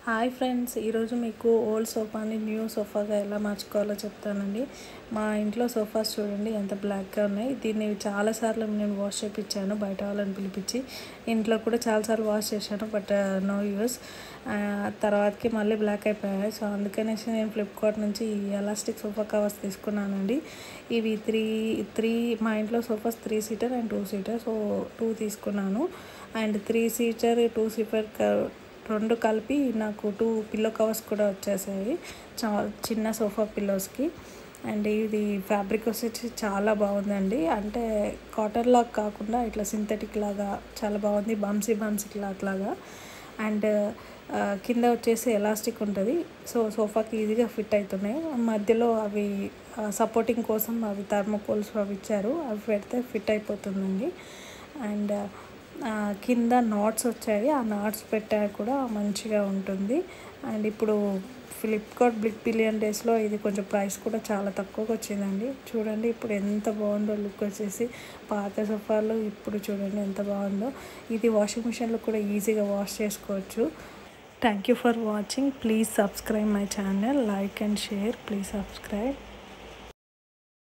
hi friends ఈరోజు మీకు old సోఫాని new సోఫాగా ఎలా మార్చుకోవాలో చెప్తానండి మా ఇంట్లో సోఫాస్ చూడండి ఎంత బ్లాక్గా ఉన్నాయి దీన్ని చాలాసార్లు నేను వాష్ చేయించాను బయట వాళ్ళని పిలిపించి ఇంట్లో కూడా చాలాసార్లు వాష్ చేశాను బట్ నో యూస్ తర్వాతకి మళ్ళీ బ్లాక్ అయిపోయాయి సో అందుకనేసి నేను ఫ్లిప్కార్ట్ నుంచి ఈ ఎలాస్టిక్ సోఫా కవర్స్ తీసుకున్నానండి ఇవి త్రీ త్రీ మా ఇంట్లో sofas three seater and two seater so two తీసుకున్నాను and three seater two seater రెండు కలిపి నాకు టూ పిల్లో కవర్స్ కూడా వచ్చేసాయి చా చిన్న సోఫా పిల్లోస్కి అండ్ ఇది ఫ్యాబ్రిక్ వచ్చేసి చాలా బాగుందండి అంటే కాటన్ లాగా కాకుండా ఇట్లా సింథటిక్ లాగా చాలా బాగుంది బంసీ బంసీ క్లాత్ లాగా అండ్ కింద వచ్చేసి ఎలాస్టిక్ ఉంటుంది సో సోఫాకి ఈజీగా ఫిట్ అవుతున్నాయి మధ్యలో అవి సపోర్టింగ్ కోసం అవి థర్మోకోల్స్ అవి ఇచ్చారు అవి పెడితే ఫిట్ అయిపోతుందండి అండ్ కింద నాట్స్ వచ్చాయి ఆ నాట్స్ పెట్టాక కూడా మంచిగా ఉంటుంది అండ్ ఇప్పుడు ఫ్లిప్కార్ట్ బిగ్ బిలియన్ డేస్లో ఇది కొంచెం ప్రైస్ కూడా చాలా తక్కువగా వచ్చిందండి చూడండి ఇప్పుడు ఎంత బాగుందో లుక్ వచ్చేసి పాత సోఫాలు ఇప్పుడు చూడండి ఎంత బాగుందో ఇది వాషింగ్ మిషన్లో కూడా ఈజీగా వాష్ చేసుకోవచ్చు thank you for watching please subscribe my channel like and share please subscribe